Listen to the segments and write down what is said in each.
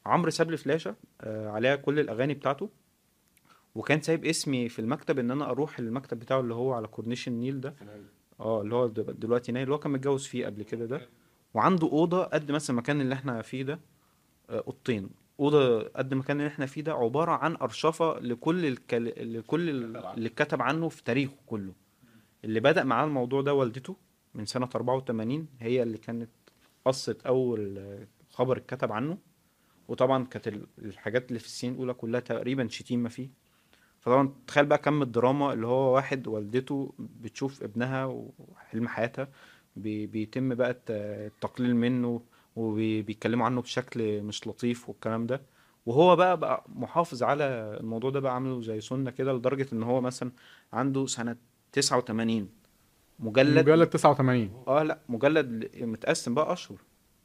عمرو ساب لي فلاشه آه، عليها كل الاغاني بتاعته وكان سايب اسمي في المكتب ان انا اروح المكتب بتاعه اللي هو على كورنيش النيل ده اه اللي هو د- دلوقتي نايل اللي هو كان متجوز فيه قبل كده ده وعنده اوضه قد مثلا المكان اللي احنا فيه ده آه، اوضتين اوضه قد المكان اللي احنا فيه ده عباره عن ارشفه لكل الكل... لكل ال- اللي اتكتب عنه في تاريخه كله اللي بدأ معاه الموضوع ده والدته من سنه 84 هي اللي كانت قصت اول آه، خبر اتكتب عنه وطبعا كانت ال- الحاجات اللي في السين الاولى كلها تقريبا شتيمه فيه فطبعا تخيل بقى كم الدراما اللي هو واحد والدته بتشوف ابنها وحلم حياتها بي بيتم بقى الت- التقليل منه وبيتكلموا عنه بشكل مش لطيف والكلام ده وهو بقى بقى محافظ على الموضوع ده بقى عامله زي سنة كده لدرجة ان هو مثلا عنده سنة 89 مجلد مجلد 89 اه لا مجلد متقسم بقى اشهر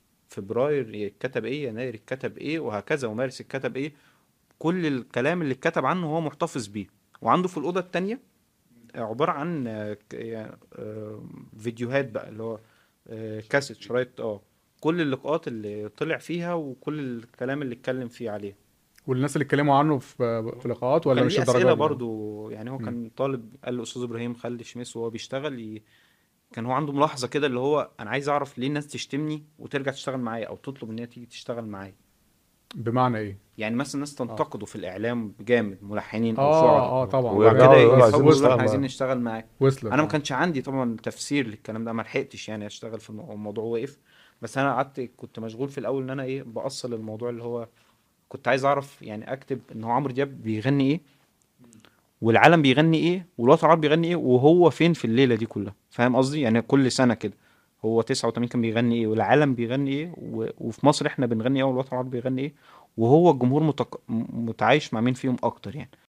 فبراير اتكتب ايه يناير اتكتب ايه وهكذا ومارس اتكتب ايه كل الكلام اللي اتكتب عنه هو محتفظ بيه وعنده في الأوضة التانية عبارة عن آه، ك- يعني، آه، فيديوهات بقى اللي هو آه، كاسيت شرايط اه كل اللقاءات اللي طلع فيها وكل الكلام اللي اتكلم فيه عليه والناس اللي اتكلموا عنه في في لقاءات ولا كان مش ليه الدرجه أسئلة دي؟ برضو يعني هو مم. كان طالب قال لأستاذ إبراهيم خالد شميس وهو بيشتغل ي... كان هو عنده ملاحظة كده اللي هو أنا عايز أعرف ليه الناس تشتمني وترجع تشتغل معايا أو تطلب إن هي تيجي تشتغل معايا بمعنى ايه؟ يعني مثلا الناس تنتقده في الإعلام جامد ملحنين أو اه شعراء اه طبعا وبعد ويرجعوا كده يقولوا عايزين يحاولوا نشتغل احنا عايزين معاك. نشتغل معاك وصلت انا ما آه. كانش عندي طبعا تفسير للكلام ده ما لحقتش يعني اشتغل في الموضوع الموضوع وقف بس انا قعدت كنت مشغول في الاول ان انا ايه باصل الموضوع اللي هو كنت عايز اعرف يعني اكتب ان هو عمرو دياب بيغني ايه والعالم بيغني ايه والوطن العربي بيغني ايه وهو فين في الليله دي كلها فاهم قصدي يعني كل سنه كده هو 89 كان بيغني ايه والعالم بيغني ايه و... وفي مصر احنا بنغني ايه والوطن العربي بيغني ايه وهو الجمهور متق... م- متعايش مع مين فيهم اكتر يعني